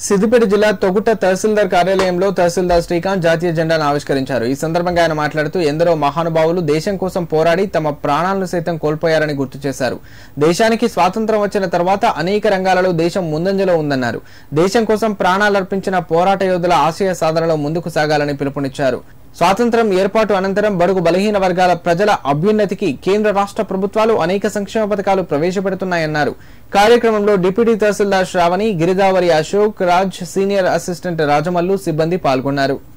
సిద్దిపేట జిల్లా తొగుట తహసీల్దార్ కార్యాలయంలో తహసీల్దార్ శ్రీకాంత్ జాతీయ జెండాను ఆవిష్కరించారు ఈ సందర్భంగా ఆయన మాట్లాడుతూ ఎందరో మహానుభావులు దేశం కోసం పోరాడి తమ ప్రాణాలను సైతం కోల్పోయారని గుర్తు చేశారు దేశానికి స్వాతంత్రం వచ్చిన తర్వాత అనేక రంగాలలో దేశం ముందంజలో ఉందన్నారు దేశం కోసం ప్రాణాలర్పించిన పోరాట యోధుల ఆశయ సాధనలో ముందుకు సాగాలని పిలుపునిచ్చారు స్వాతంత్రం ఏర్పాటు అనంతరం బడుగు బలహీన వర్గాల ప్రజల అభ్యున్నతికి కేంద్ర రాష్ట్ర ప్రభుత్వాలు అనేక సంక్షేమ పథకాలు ప్రవేశపెడుతున్నాయన్నారు కార్యక్రమంలో డిప్యూటీ తహసీల్దార్ శ్రావణి గిరిదావరి అశోక్ రాజ్ సీనియర్ అసిస్టెంట్ రాజమల్లు సిబ్బంది పాల్గొన్నారు